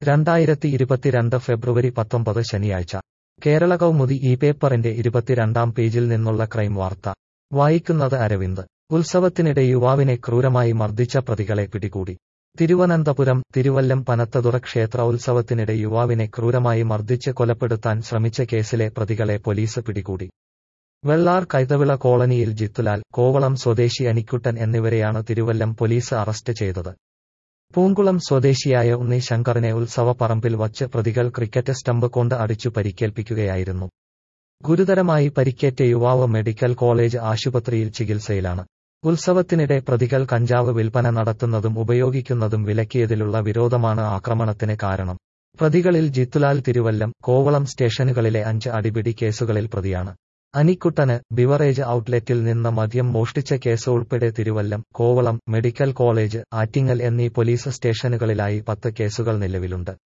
രണ്ടായിരത്തി ഇരുപത്തിരണ്ട് ഫെബ്രുവരി പത്തൊമ്പത് ശനിയാഴ്ച കേരള കൗമുദി ഈ പേപ്പറിന്റെ ഇരുപത്തിരണ്ടാം പേജിൽ നിന്നുള്ള ക്രൈം വാർത്ത വായിക്കുന്നത് അരവിന്ദ് ഉത്സവത്തിനിടെ യുവാവിനെ ക്രൂരമായി മർദ്ദിച്ച പ്രതികളെ പിടികൂടി തിരുവനന്തപുരം തിരുവല്ലം പനത്തതുറ ക്ഷേത്ര ഉത്സവത്തിനിടെ യുവാവിനെ ക്രൂരമായി മർദ്ദിച്ച് കൊലപ്പെടുത്താൻ ശ്രമിച്ച കേസിലെ പ്രതികളെ പോലീസ് പിടികൂടി വെള്ളാർ കൈതവിള കോളനിയിൽ ജിത്തുലാൽ കോവളം സ്വദേശി അനിക്കുട്ടൻ എന്നിവരെയാണ് തിരുവല്ലം പോലീസ് അറസ്റ്റ് ചെയ്തത് പൂങ്കുളം സ്വദേശിയായ ഉണ്ണി ശങ്കറിനെ ഉത്സവപ്പറമ്പിൽ വച്ച് പ്രതികൾ ക്രിക്കറ്റ് സ്റ്റമ്പ് കൊണ്ട് അടിച്ചു പരിക്കേൽപ്പിക്കുകയായിരുന്നു ഗുരുതരമായി പരിക്കേറ്റ യുവാവ് മെഡിക്കൽ കോളേജ് ആശുപത്രിയിൽ ചികിത്സയിലാണ് ഉത്സവത്തിനിടെ പ്രതികൾ കഞ്ചാവ് വിൽപ്പന നടത്തുന്നതും ഉപയോഗിക്കുന്നതും വിലക്കിയതിലുള്ള വിരോധമാണ് ആക്രമണത്തിന് കാരണം പ്രതികളിൽ ജിത്തുലാൽ തിരുവല്ലം കോവളം സ്റ്റേഷനുകളിലെ അഞ്ച് അടിപിടി കേസുകളിൽ പ്രതിയാണ് അനിക്കുട്ടന് ബിവറേജ് ഔട്ട്ലെറ്റിൽ നിന്ന് മദ്യം മോഷ്ടിച്ച കേസ് ഉൾപ്പെടെ തിരുവല്ലം കോവളം മെഡിക്കൽ കോളേജ് ആറ്റിങ്ങൽ എന്നീ പോലീസ് സ്റ്റേഷനുകളിലായി പത്ത് കേസുകൾ നിലവിലുണ്ട്